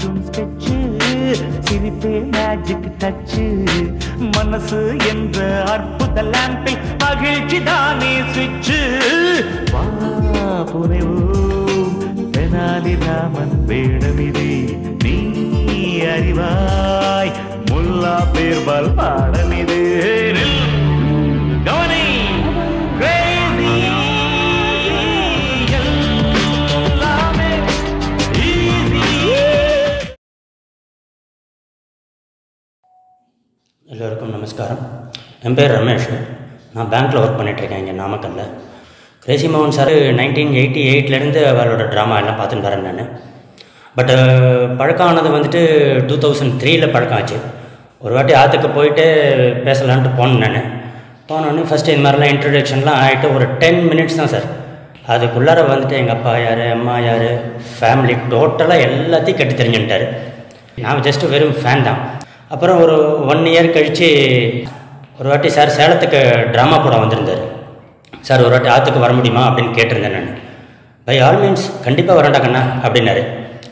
காட்டும் ஸ்கெட்சு சிரிப்பே magic Dutch மனசு என்ற அற்புத லாம்பில் மகிழ்ச்சி தானே சுவிட்சு வா புனைவோம் தெனாலி ராமன் வேடமிது நீ அறிவாய் முல்லா பேர்பால் பாடமிது கவனி crazy எல்லாமே easy எல்லோருக்கும் நமஸ்காரம் என் பேர் ரமேஷ் நான் பேங்க்கில் ஒர்க் பண்ணிகிட்ருக்கேன் இங்கே நாமக்கல்ல கிரேசி மோகன் சார் நைன்டீன் எயிட்டி எயிட்லேருந்து அவரோட ட்ராமா எல்லாம் பார்த்துட்டு வரேன் நான் பட்டு பழக்கம் ஆனது வந்துட்டு டூ தௌசண்ட் த்ரீயில் பழக்கம் ஆச்சு ஒரு வாட்டி ஆற்றுக்கு போயிட்டு பேசலான்ட்டு போனேன் நான் போனோடனே ஃபஸ்ட்டு இந்த மாதிரிலாம் இன்ட்ரடக்ஷன்லாம் ஆகிட்டு ஒரு டென் மினிட்ஸ் தான் சார் அதுக்குள்ளார வந்துட்டு எங்கள் அப்பா யார் அம்மா யார் ஃபேமிலி டோட்டலாக எல்லாத்தையும் கெட்டு தெரிஞ்சுட்டாரு நான் ஜஸ்ட் வெறும் ஃபேன் தான் அப்புறம் ஒரு ஒன் இயர் கழித்து ஒரு வாட்டி சார் சேலத்துக்கு ட்ராமா போட வந்திருந்தார் சார் ஒரு வாட்டி ஆற்றுக்கு வர முடியுமா அப்படின்னு கேட்டிருந்தேன் நான் பை ஆல் மீன்ஸ் கண்டிப்பாக வரேன்டா கண்ணா அப்படின்னாரு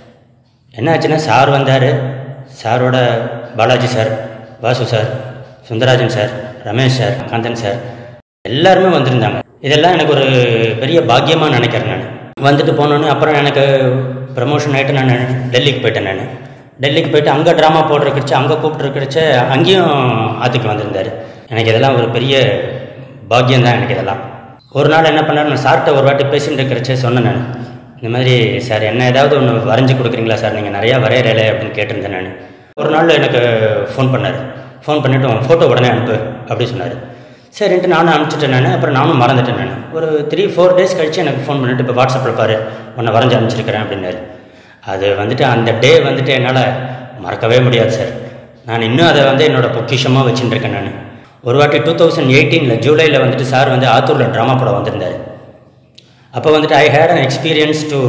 என்ன ஆச்சுன்னா சார் வந்தார் சாரோட Balaji sir Vasu sir Sundarajan sir Ramesh sir Kanthan sir எல்லாருமே வந்திருந்தாங்க இதெல்லாம் எனக்கு ஒரு பெரிய பாக்கியமாக நினைக்கிறேன் நான் வந்துட்டு போனோன்னே அப்புறம் எனக்கு ப்ரமோஷன் ஆகிட்டு நான் டெல்லிக்கு போயிட்டேன் நான் டெல்லிக்கு போயிட்டு அங்கே ட்ராமா போடுறக்கிடுச்சு அங்கே கூப்பிட்டுருக்கிடுச்சு அங்கேயும் ஆற்றுக்கு வந்திருந்தார் எனக்கு இதெல்லாம் ஒரு பெரிய பாக்கியம் தான் எனக்கு இதெல்லாம் ஒரு நாள் என்ன பண்ணார் நான் சார்கிட்ட ஒரு வாட்டி பேசிட்டு இருக்கிறச்சே சொன்னேன் நான் இந்த மாதிரி சார் என்ன ஏதாவது ஒன்று வரைஞ்சி கொடுக்குறீங்களா சார் நீங்கள் நிறையா வரையறல அப்படின்னு கேட்டிருந்தேன் நான் ஒரு நாள் எனக்கு ஃபோன் பண்ணார் ஃபோன் பண்ணிவிட்டு உன் ஃபோட்டோ உடனே அனுப்பு அப்படி சொன்னார் சரின்ட்டு நானும் அனுப்பிச்சிட்டேன் நான் அப்புறம் நானும் மறந்துட்டேன் நான் ஒரு த்ரீ ஃபோர் டேஸ் கழிச்சு எனக்கு ஃபோன் பண்ணிவிட்டு இப்போ வாட்ஸ்அப்பில் பாரு உன்னை வரைஞ்சி அனுப்பிச்சிருக்கிறேன் அப்படின்னாரு அது வந்துட்டு அந்த டே வந்துட்டு என்னால் மறக்கவே முடியாது சார் நான் இன்னும் அதை வந்து என்னோடய பொக்கிஷமாக வச்சுட்டு இருக்கேன் நான் ஒரு வாட்டி டூ தௌசண்ட் எயிட்டீனில் ஜூலையில் வந்துட்டு சார் வந்து ஆத்தூரில் ட்ராமா படம் வந்திருந்தார் அப்போ வந்துட்டு I had an experience to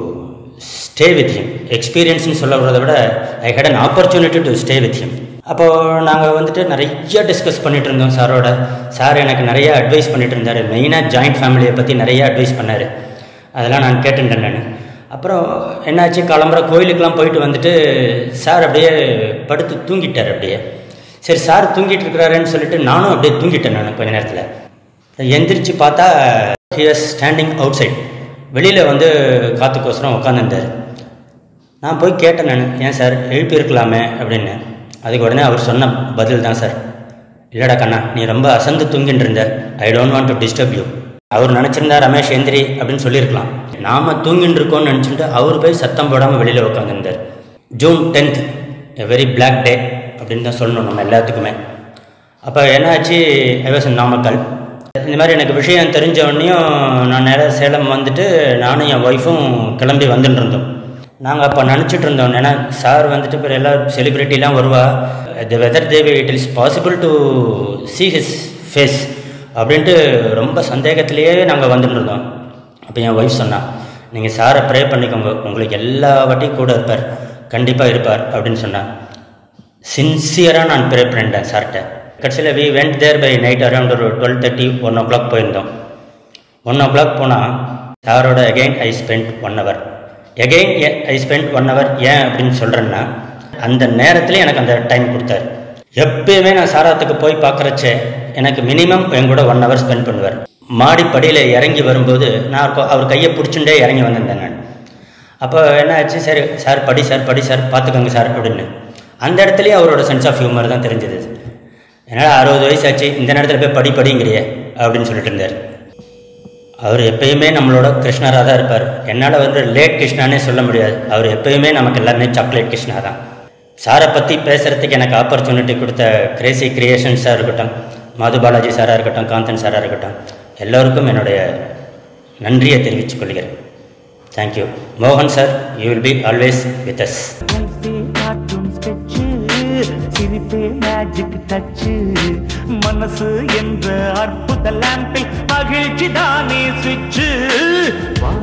stay with him எக்ஸ்பீரியன்ஸ்னு சொல்ல விட I had an opportunity to stay with him அப்போது நாங்கள் வந்துட்டு நிறைய டிஸ்கஸ் பண்ணிட்டு இருந்தோம் சாரோட சார் எனக்கு நிறைய அட்வைஸ் பண்ணிட்டு இருந்தார் மெயினாக ஜாயிண்ட் ஃபேமிலியை பற்றி நிறைய அட்வைஸ் பண்ணார் அதெல்லாம் நான் கேட்டுட்டேன் நான் அப்புறம் என்னாச்சு கிளம்புற கோயிலுக்கெலாம் போயிட்டு வந்துட்டு சார் அப்படியே படுத்து தூங்கிட்டார் அப்படியே சரி சார் தூங்கிட்டு இருக்கிறாருன்னு சொல்லிட்டு நானும் அப்படியே தூங்கிட்டேன் நான் கொஞ்ச நேரத்தில் எந்திரிச்சு பார்த்தா he was standing outside வெளியில் வந்து காத்துக்கோசரம் உட்காந்துருந்தார் நான் போய் கேட்டேன் நான் ஏன் சார் எழுப்பி இருக்கலாமே அப்படின்னு அதுக்கு உடனே அவர் சொன்ன பதில் தான் சார் இல்லைடா கண்ணா நீ ரொம்ப அசந்து தூங்கிட்டு இருந்த I don't want to disturb you அவர் நினச்சிருந்தா ரமேஷ் எந்திரி அப்படின்னு சொல்லியிருக்கலாம் நாம தூங்கிட்டு இருக்கோம்னு நினச்சிட்டு அவர் போய் சத்தம் போடாமல் வெளியில் உட்காந்துருந்தார் June tenth a very black day அப்படின்னு தான் சொல்லணும் நம்ம எல்லாத்துக்குமே அப்போ என்னாச்சு ஐ வாஸ் நாமக்கல் இந்த மாதிரி எனக்கு விஷயம் தெரிஞ்ச உடனேயும் நான் நேராக சேலம் வந்துட்டு நானும் என் ஒய்ஃபும் கிளம்பி வந்துட்டு இருந்தோம் நாங்கள் அப்போ நினச்சிட்டு இருந்தோம் ஏன்னா சார் வந்துட்டு இப்போ எல்லா செலிப்ரிட்டிலாம் வருவா த வெதர் தேவி it is possible to see his face அப்படின்ட்டு ரொம்ப சந்தேகத்திலேயே நாங்கள் வந்துட்டு இருந்தோம் அப்போ என் ஒய்ஃப் சொன்னா நீங்கள் சாரை ப்ரே பண்ணிக்கோங்க உங்களுக்கு எல்லா வாட்டியும் கூட இருப்பார் கண்டிப்பாக இருப்பார் அப்படின்னு சொன்னா சின்சியராக நான் ப்ரே பண்ணிட்டேன் சார்கிட்ட கடைசியில் we went there by night around ஒரு twelve thirty one o'clock போயிருந்தோம் ஒன் ஓ கிளாக் போனால் சாரோட again I spend one hour again I spend one hour ஏன் அப்படின்னு சொல்கிறேன்னா அந்த நேரத்தில் எனக்கு அந்த டைம் கொடுத்தாரு எப்பயுமே நான் சாராத்துக்கு போய் பார்க்குறச்சே எனக்கு மினிமம் என் கூட ஒன் ஹவர் ஸ்பெண்ட் பண்ணுவார் மாடிப்படியில் இறங்கி வரும்போது நான் அவர் அவர் கையை பிடிச்சுட்டே இறங்கி வந்திருந்தேன் நான் அப்போ என்ன ஆச்சு சரி சார் படி சார் படி சார் பார்த்துக்கோங்க சார் அப்படின்னு அந்த இடத்துலையும் அவரோட சென்ஸ் ஆஃப் ஹியூமர் தான் தெரிஞ்சது என்னால் அறுபது வயசு ஆச்சு இந்த நேரத்தில் போய் படி படிங்கிறியே அப்படின்னு சொல்லிட்டு இருந்தார் அவர் எப்பயுமே நம்மளோட கிருஷ்ணராக தான் இருப்பார் என்னால் வந்து லேட் கிருஷ்ணானே சொல்ல முடியாது அவர் எப்பயுமே நமக்கு எல்லாமே சாக்லேட் கிருஷ்ணா தான் சாரை பற்றி பேசுகிறதுக்கு எனக்கு ஆப்பர்ச்சுனிட்டி கொடுத்த கிரேசி கிரியேஷன்ஸாக இருக்கட்டும் மது பாலாஜி சாராக இருக்கட்டும் காந்தன் சாராக இருக்கட்டும் எல்லோருக்கும் என்னுடைய நன்றியை தெரிவித்துக் கொள்கிறேன் தேங்க்யூ மோகன் sir you will be always with us லைஃபே காட்டும் ஸ்கெட்சு சிரிப்பே மேஜிக் டச்சு மனசு என்ற அற்புத லாம்பில் மகிழ்ச்சி தானே சுவிட்சு வா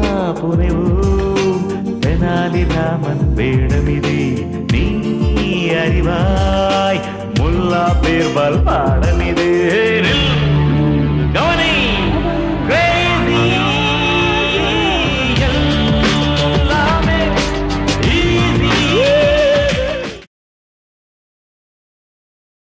புனைவோம் தெனாலி ராமன் வேடமிது நீ அறிவாய் முல்லா பேர்பால் பாடமிது